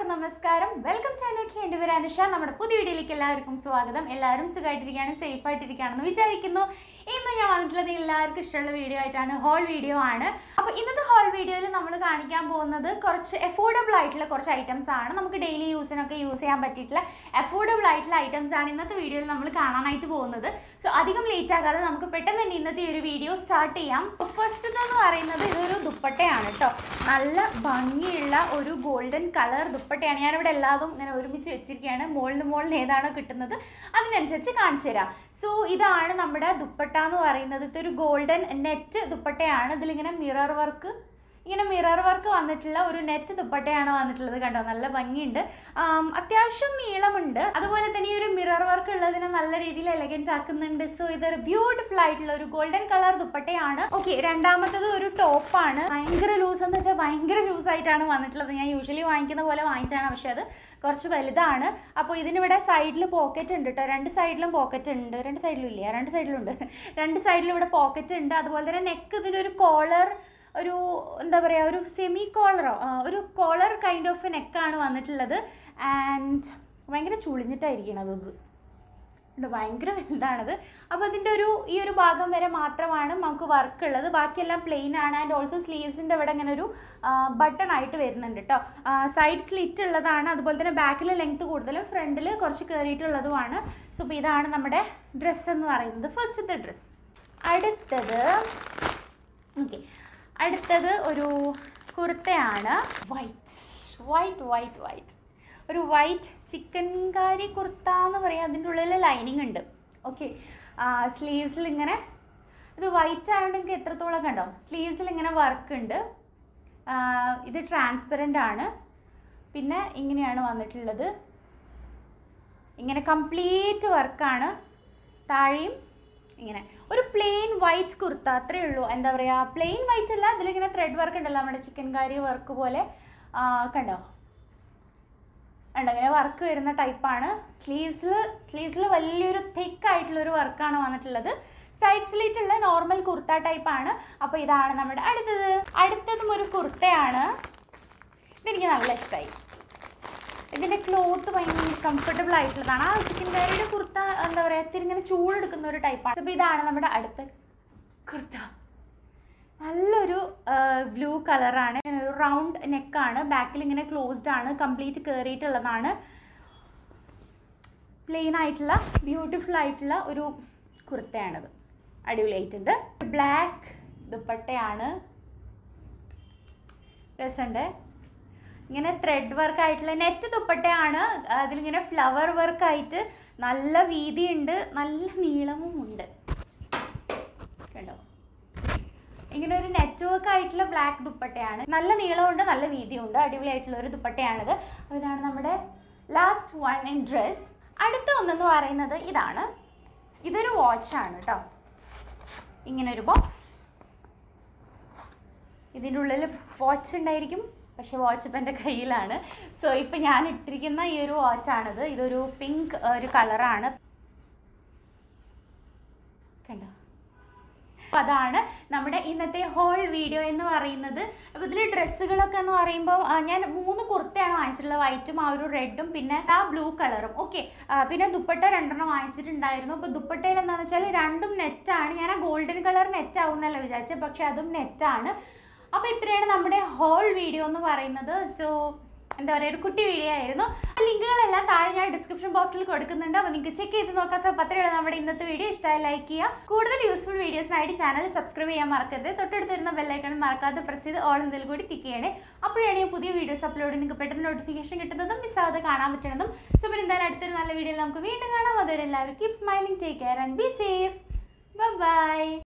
എല്ലാവർക്കും നമസ്കാരം വെൽക്കം ചാനോക്കി എൻ്റെ പേര് അനുഷ നമ്മുടെ പുതിയ വീഡിയോയിലേക്ക് എല്ലാവർക്കും സ്വാഗതം എല്ലാവരും സുഖമായിട്ടിരിക്കുകയാണ് സേഫ് ആയിട്ടിരിക്കുകയാണെന്ന് വിചാരിക്കുന്നു ഇന്ന് ഞാൻ വന്നിട്ടുള്ളത് എല്ലാവർക്കും ഇഷ്ടമുള്ള വീഡിയോ ആയിട്ടാണ് ഹോൾ വീഡിയോ ആണ് അപ്പോൾ ഇന്നത്തെ ഹോൾ വീഡിയോയിൽ നമ്മൾ കാണിക്കാൻ പോകുന്നത് കുറച്ച് അഫോർഡബിൾ ആയിട്ടുള്ള കുറച്ച് ഐറ്റംസ് ആണ് നമുക്ക് ഡെയിലി യൂസിനൊക്കെ യൂസ് ചെയ്യാൻ പറ്റിയിട്ടുള്ള അഫോർഡബിൾ ആയിട്ടുള്ള ഐറ്റംസ് ആണ് ഇന്നത്തെ വീഡിയോയിൽ നമ്മൾ കാണാനായിട്ട് പോകുന്നത് സോ അധികം ലേറ്റ് ആകാതെ നമുക്ക് പെട്ടെന്ന് തന്നെ ഇന്നത്തെ ഈ ഒരു വീഡിയോ സ്റ്റാർട്ട് ചെയ്യാം ഫസ്റ്റ് എന്ന് പറയുന്നത് ഇതൊരു ദുപ്പട്ടയാണ് കേട്ടോ നല്ല ഭംഗിയുള്ള ഒരു ഗോൾഡൻ കളർ ദുപ്പട്ടയാണ് ഞാനിവിടെ എല്ലാതും ഇങ്ങനെ ഒരുമിച്ച് വെച്ചിരിക്കുകയാണ് മുകളിൽ മുകളിൽ ഏതാണോ കിട്ടുന്നത് അതിനനുസരിച്ച് കാണിച്ചു തരാം സോ ഇതാണ് നമ്മുടെ ദുപ്പട്ട എന്ന് പറയുന്നത് ഇതൊരു ഗോൾഡൻ നെറ്റ് ദുപ്പട്ടയാണ് ഇതിലിങ്ങനെ മിറർ വർക്ക് ഇങ്ങനെ മിറർ വർക്ക് വന്നിട്ടുള്ള ഒരു നെറ്റ് ദുപ്പട്ടയാണ് വന്നിട്ടുള്ളത് കണ്ടോ നല്ല ഭംഗിയുണ്ട് ആം, അത്യാവശ്യം നീളമുണ്ട് അതുപോലെ തന്നെ ഈ ഒരു മിറർ വർക്ക് ഉള്ളതിനെ നല്ല രീതിയിൽ എലഗൻറ്റ് ആക്കുന്നുണ്ട് സോ ഇതൊരു ബ്യൂട്ടിഫുൾ ആയിട്ടുള്ള ഒരു ഗോൾഡൻ കളർ ദുപ്പട്ടയാണ് ഓക്കെ രണ്ടാമത്തത് ഒരു ടോപ്പാണ് ഭയങ്കര ലൂസ് എന്ന് വെച്ചാൽ ഭയങ്കര ലൂസ് ആയിട്ടാണ് വന്നിട്ടുള്ളത് ഞാൻ യൂഷ്വലി വാങ്ങിക്കുന്ന പോലെ വാങ്ങിച്ചാണ് പക്ഷെ അത് കുറച്ച് വലുതാണ് അപ്പോൾ ഇതിനിവിടെ സൈഡിൽ പോക്കറ്റ് ഉണ്ട് കേട്ടോ രണ്ട് സൈഡിലും പോക്കറ്റ് ഉണ്ട് രണ്ട് സൈഡിലും ഇല്ല രണ്ട് സൈഡിലും ഉണ്ട് രണ്ട് സൈഡിലും ഇവിടെ പോക്കറ്റ് ഉണ്ട് അതുപോലെ തന്നെ നെക്ക് ഇതിനൊരു കോളർ ഒരു എന്താ പറയുക ഒരു സെമി കോളറോ ഒരു കോളർ കൈൻഡ് ഓഫ് നെക്കാണ് വന്നിട്ടുള്ളത് ആൻഡ് ഭയങ്കര ചുളിഞ്ഞിട്ടായിരിക്കണത് ഇത് ഉണ്ട് ഭയങ്കര വലുതാണത് അപ്പോൾ അതിൻ്റെ ഒരു ഈ ഒരു ഭാഗം വരെ മാത്രമാണ് നമുക്ക് വർക്ക് ഉള്ളത് ബാക്കിയെല്ലാം പ്ലെയിൻ ആണ് ആൻഡ് ഓൾസോ സ്ലീവ്സിൻ്റെ ഇവിടെ ഇങ്ങനെ ഒരു ബട്ടൺ ആയിട്ട് വരുന്നുണ്ട് കേട്ടോ സൈഡ് സ്ലിറ്റ് ഉള്ളതാണ് അതുപോലെ തന്നെ ബാക്കിൽ ലെങ്ത് കൂടുതലും ഫ്രണ്ടിൽ കുറച്ച് കയറിയിട്ടുള്ളതുമാണ് സോ ഇപ്പോൾ ഇതാണ് നമ്മുടെ ഡ്രസ്സ് എന്ന് പറയുന്നത് ഫസ്റ്റത്തെ ഡ്രസ്സ് അടുത്തത് ഓക്കെ അടുത്തത് ഒരു കുർത്തയാണ് വൈറ്റ് വൈറ്റ് വൈറ്റ് വൈറ്റ് ഒരു വൈറ്റ് ചിക്കൻ കാരി കുർത്ത എന്ന് പറയാം അതിൻ്റെ ഉള്ളിൽ ലൈനിങ് ഉണ്ട് ഓക്കെ സ്ലീവ്സിൽ ഇങ്ങനെ ഇത് വൈറ്റ് ആയതുകൊണ്ട് നിങ്ങൾക്ക് എത്രത്തോളം കണ്ടോ സ്ലീവ്സിൽ ഇങ്ങനെ വർക്ക് ഉണ്ട് ആ, ഇത് ട്രാൻസ്പെറൻ്റ് ആണ് പിന്നെ ഇങ്ങനെയാണ് വന്നിട്ടുള്ളത് ഇങ്ങനെ കംപ്ലീറ്റ് വർക്കാണ് താഴെയും ഇങ്ങനെ ഒരു പ്ലെയിൻ വൈറ്റ് കുർത്ത അത്രയേ ഉള്ളൂ എന്താ പറയുക പ്ലെയിൻ വൈറ്റ് അല്ല ഇതിലിങ്ങനെ ത്രെഡ് വർക്ക് ഉണ്ടല്ലോ നമ്മുടെ ചിക്കൻ കാരി വർക്ക് പോലെ ആ, കണ്ടോ ഉണ്ട് അങ്ങനെ വർക്ക് വരുന്ന ടൈപ്പാണ് സ്ലീവ്സിൽ സ്ലീവ്സിൽ വലിയൊരു thick ആയിട്ടുള്ള ഒരു വർക്കാണ് വന്നിട്ടുള്ളത് സൈഡ് സ്ലീറ്റുള്ള നോർമൽ കുർത്ത ടൈപ്പാണ് അപ്പോൾ ഇതാണ് നമ്മുടെ അടുത്തത് അടുത്തതും ഒരു കുർത്തയാണ് ഇതെനിക്ക് നല്ല ഇഷ്ടമായി ഇതിൻ്റെ ക്ലോത്ത് ഭയങ്കര കംഫർട്ടബിൾ ആയിട്ടുള്ളതാണ് ആ ചിക്കൻ കറിയുടെ കുർത്ത എന്താ പറയുക ഇത്തിരി ഇങ്ങനെ ചൂടെടുക്കുന്ന ഒരു ടൈപ്പാണ് അപ്പോൾ ഇതാണ് നമ്മുടെ അടുത്ത കുർത്ത നല്ലൊരു ബ്ലൂ കളറാണ് ഒരു റൗണ്ട് നെക്കാണ് ബാക്കിൽ ഇങ്ങനെ ക്ലോസ്ഡ് ആണ് കംപ്ലീറ്റ് കയറിയിട്ടുള്ളതാണ് പ്ലെയിൻ ആയിട്ടുള്ള ബ്യൂട്ടിഫുൾ ആയിട്ടുള്ള ഒരു കുർത്തയാണിത് അടിപൊളിയായിട്ടുണ്ട് ബ്ലാക്ക് ദുപ്പട്ടയാണ് രസമുണ്ട് ഇങ്ങനെ ത്രെഡ് വർക്ക് ആയിട്ടുള്ള നെറ്റ് ദുപ്പട്ടയാണ് അതിലിങ്ങനെ ഫ്ലവർ വർക്ക് ആയിട്ട് നല്ല വീതിയുണ്ട് നല്ല നീളവും ഉണ്ട് കണ്ടോ ഇങ്ങനെ ഒരു നെറ്റ് വർക്ക് ആയിട്ടുള്ള ബ്ലാക്ക് ദുപ്പട്ടയാണ് നല്ല നീളമുണ്ട് നല്ല വീതിയുണ്ട് അടിപൊളിയായിട്ടുള്ള ഒരു ദുപ്പട്ടയാണിത് അപ്പോൾ ഇതാണ് നമ്മുടെ ലാസ്റ്റ് വൺ ഇൻ ഡ്രസ് അടുത്ത ഒന്നെന്ന് പറയുന്നത് ഇതാണ് ഇതൊരു വാച്ചാണ് കേട്ടോ ഇങ്ങനെ ഒരു ബോക്സ് ഇതിൻ്റെ ഉള്ളിൽ വാച്ച് ഉണ്ടായിരിക്കും പക്ഷെ വാച്ച് ഇപ്പം എൻ്റെ കയ്യിലാണ് സോ ഇപ്പം ഞാൻ ഇട്ടിരിക്കുന്ന ഈ ഒരു വാച്ചാണിത് ഇതൊരു പിങ്ക് ഒരു കളറാണ് കണ്ടോ അപ്പോൾ അതാണ് നമ്മുടെ ഇന്നത്തെ ഹോൾ വീഡിയോ എന്ന് പറയുന്നത് അപ്പോൾ ഇതിൽ ഡ്രസ്സുകളൊക്കെ എന്ന് പറയുമ്പോൾ ആ, ഞാൻ മൂന്ന് കുർത്തയാണ് വാങ്ങിച്ചിട്ടുള്ളത് വൈറ്റും ആ ഒരു റെഡും പിന്നെ ആ ബ്ലൂ കളറും ഓക്കെ പിന്നെ ദുപ്പട്ട രണ്ടെണ്ണം വാങ്ങിച്ചിട്ടുണ്ടായിരുന്നു അപ്പോൾ ദുപ്പട്ടയിൽ എന്താണെന്ന് വെച്ചാൽ രണ്ടും നെറ്റാണ് ഞാൻ ആ ഗോൾഡൻ കളർ നെറ്റ് ആവുന്നല്ല വിചാരിച്ചത് പക്ഷേ അതും നെറ്റാണ് അപ്പോൾ ഇത്രയാണ് നമ്മുടെ ഹോൾ വീഡിയോ എന്ന് പറയുന്നത് സോ എന്താ പറയുക ഒരു കുട്ടി വീഡിയോ ആയിരുന്നു ലിങ്കുകളെല്ലാം താഴെ ഞാൻ ഡിസ്ക്രിപ്ഷൻ ബോക്സിൽ കൊടുക്കുന്നുണ്ട് അപ്പോൾ നിങ്ങൾക്ക് ചെക്ക് ചെയ്ത് നോക്കാം സോ പത്രയുള്ള നമ്മുടെ ഇന്നത്തെ വീഡിയോ ഇഷ്ടമായി ലൈക്ക് ചെയ്യുക കൂടുതൽ യൂസ്ഫുൾ വീഡിയോസിനായിട്ട് ചാനൽ സബ്സ്ക്രൈബ് ചെയ്യാൻ മറക്കരുത് തൊട്ടടുത്തിരുന്ന ബെല്ലൈക്കൺ മറക്കാതെ പ്രസ് ചെയ്ത് ഓൾ ഇതിൽ കൂടി ടിക്ക് ചെയ്യണേ അപ്പോഴാണ് ഞാൻ പുതിയ വീഡിയോസ് അപ്ലോഡ് നിങ്ങൾക്ക് പെട്ടെന്ന് നോട്ടിഫിക്കേഷൻ കിട്ടുന്നതും മിസ്സാവാതെ കാണാൻ പറ്റുന്നതും സോ പിന്നെ എന്തായാലും അടുത്തൊരു നല്ല വീഡിയോയിൽ നമുക്ക് വീണ്ടും കാണാം അതുവരെ എല്ലാവരും keep smiling take care and be safe by